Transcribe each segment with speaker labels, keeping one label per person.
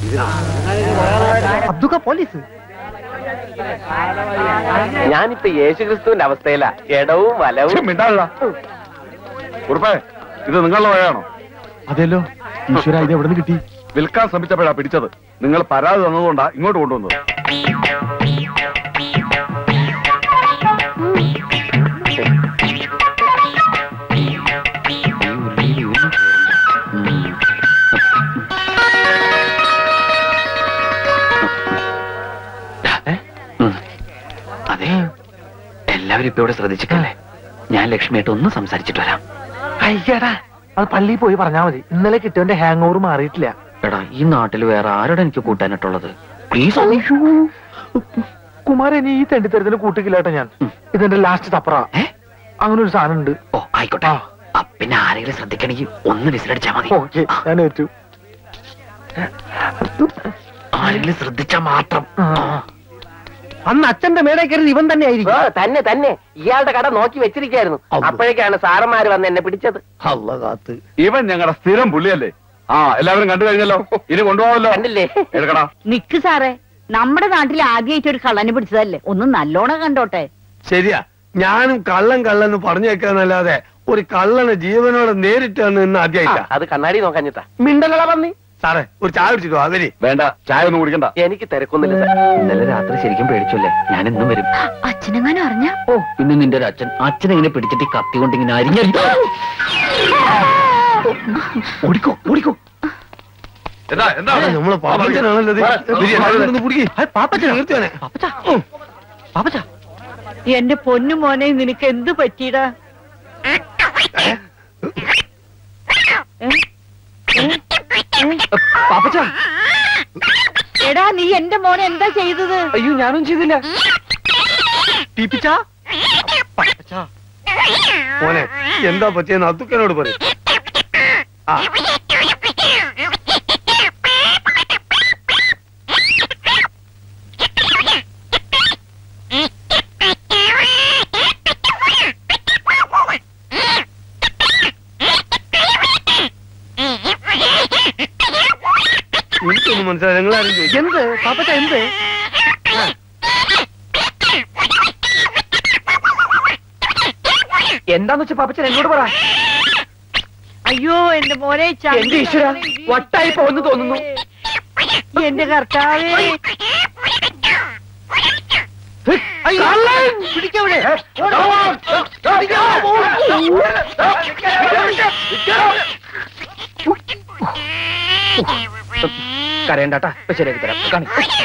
Speaker 1: അബ്ദുക്ക police
Speaker 2: ഞാനിപ്പോ യേശുക്രിസ്തുവിന്റെ അവസ്ഥയിലാ ഇടവും വലവും
Speaker 3: മിണ്ടാള ഉറപ്പേ ഇത് നിങ്ങളുടെ വഴയാണോ
Speaker 1: അതെല്ലോ ഈശ്വര ഇത് എവിടെ നിന്ന് കിട്ടി
Speaker 3: വിൽക്കാൻ ശ്രമിച്ചപ്പോഴാ പിടിച്ചത് നിങ്ങൾ പരാതി തന്നതുകൊണ്ടാ ഇങ്ങോട്ട് കൊണ്ടുവന്നത്
Speaker 4: അതെ എല്ലാവരും ഇപ്പൊ ഇവിടെ ശ്രദ്ധിച്ചിട്ടല്ലേ ഞാൻ ലക്ഷ്മിയായിട്ട് ഒന്ന് സംസാരിച്ചിട്ട് വരാം
Speaker 1: അയ്യടാ അത് പള്ളിയിൽ പോയി പറഞ്ഞാ മതി ഇന്നലെ കിട്ടിയവന്റെ ഹാങ് ഓവർ മാറിയിട്ടില്ല
Speaker 4: എടാ ഈ നാട്ടിൽ വേറെ ആരോടെ എനിക്ക് കൂട്ടാനായിട്ടുള്ളത് പ്ലീസ്
Speaker 1: കുമാരൻ ഈ തെണ്ടിത്തരത്തിന് കൂട്ടിക്കില്ലാട്ടെ ഞാൻ ഇതെന്റെ ലാസ്റ്റ് തപ്പറ
Speaker 4: ഏ?
Speaker 1: അങ്ങനെ ഒരു സാധനം ഉണ്ട്
Speaker 4: ഓ ആയിക്കോട്ടെ ആ, പിന്നെ ആരെങ്കിലും ശ്രദ്ധിക്കണമെങ്കിൽ ഒന്ന് വിസിലടിച്ചാ മതി
Speaker 1: ഓക്കെ
Speaker 4: ആ,
Speaker 1: ഞാൻ ഏറ്റു
Speaker 4: ആരെങ്കിലും ശ്രദ്ധിച്ചാ മാത്രം
Speaker 1: ആ. അന്ന് അച്ഛന്റെ മേടെ കയറി ഇവൻ തന്നെ
Speaker 2: ഓ,
Speaker 1: ആയിരിക്കും
Speaker 2: തന്നെ തന്നെ ഇയാളുടെ കട നോക്കി വെച്ചിരിക്കായിരുന്നു അപ്പോഴേക്കാണ് സാറന്മാര് വന്ന് എന്നെ പിടിച്ചത്
Speaker 1: അല്ല കാത്ത്
Speaker 3: ഇവൻ ഞങ്ങളുടെ സ്ഥിരം പുള്ളിയല്ലേ ആ എല്ലാവരും കണ്ടു കഴിഞ്ഞല്ലോ ഇനി കൊണ്ടുപോകാമല്ലോ
Speaker 2: കണ്ടില്ലേ
Speaker 3: എടുക്കടാ
Speaker 5: നിക്ക് സാറേ നമ്മുടെ നാട്ടിൽ ആദ്യമായിട്ട് ഒരു കള്ളനെ പിടിച്ചതല്ലേ ഒന്ന് നല്ലോണം കണ്ടോട്ടെ
Speaker 6: ശരിയാ ഞാനും കള്ളൻ കള്ളൻ പറഞ്ഞേക്കാന്നല്ലാതെ ഒരു കള്ളനെ ജീവനോടെ നേരിട്ട് നിന്ന്
Speaker 2: ആ,
Speaker 6: ആദ്യമായിട്ടാ
Speaker 2: അത് കണ്ണാടി നോക്കാഞ്ഞിട്ടാ
Speaker 1: മിണ്ടലട പന്നി
Speaker 6: സാറേ ഒരു ചായ കുടിച്ചിട്ടോ അവര്
Speaker 3: വേണ്ട ചായ ഒന്നും കുടിക്കണ്ട
Speaker 2: എനിക്ക് തിരക്കൊന്നുമില്ല സാർ
Speaker 4: ഇന്നലെ രാത്രി ശരിക്കും പേടിച്ചല്ലേ ഞാൻ ഇന്നും വരും
Speaker 5: അച്ഛനെങ്ങാനും അറിഞ്ഞ
Speaker 4: ഓ പിന്നെ നിന്റെ ഒരു അച്ഛൻ അച്ഛൻ ഇങ്ങനെ പിടിച്ചിട്ട് ഈ കത്തി കൊണ്ട് ഇങ്ങനെ അരിഞ്ഞു ഓടിക്കോ ഓടിക്കോ
Speaker 3: എന്താ എന്താ
Speaker 6: നമ്മളെ പാപ്പച്ചനാണല്ലോ ഇത്. ഇത് എല്ലാവരും ഒന്ന് പിടിക്ക്. തീർച്ചയായും.
Speaker 5: എന്റെ പൊന്നു മോനെ നിനക്ക് എന്ത് പറ്റിയടാ
Speaker 4: പാപ്പച്ച
Speaker 5: എടാ നീ എന്റെ മോനെ എന്താ ചെയ്തത്
Speaker 4: അയ്യോ ഞാനും ചെയ്തില്ല
Speaker 6: മോനെ എന്താ പറ്റിയെന്ന് അത്തുക്കനോട് പറയും ആ എനിക്കൊന്നും മനസ്സിലായി നിങ്ങളാരും ചോദിക്കും
Speaker 1: എന്ത് പാപ്പച്ച എന്ത്
Speaker 2: എന്താന്ന് വെച്ചാ പാപ്പച്ചൻ എന്നോട് പറ
Speaker 5: അയ്യോ എന്റെ മോനെ
Speaker 2: എന്റെ ഈശ്വര വട്ടായി പോകുന്നു തോന്നുന്നു
Speaker 5: എന്റെ കർത്താവേ
Speaker 1: പിടിക്കവിടെ
Speaker 2: കരയണ്ടാട്ടാ ഇപ്പൊ ശരിയാക്കി തരാം കാണി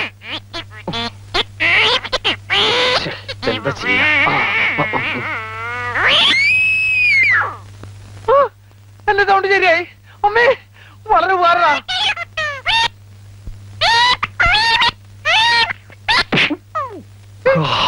Speaker 2: ശ്ശെ, എന്താ ചെയ്യാ ആ, ആ, ആ.
Speaker 1: എന്റെ സൗണ്ട് ശരിയായി അമ്മേ വളരെ ഉപകാരടാ
Speaker 5: ആ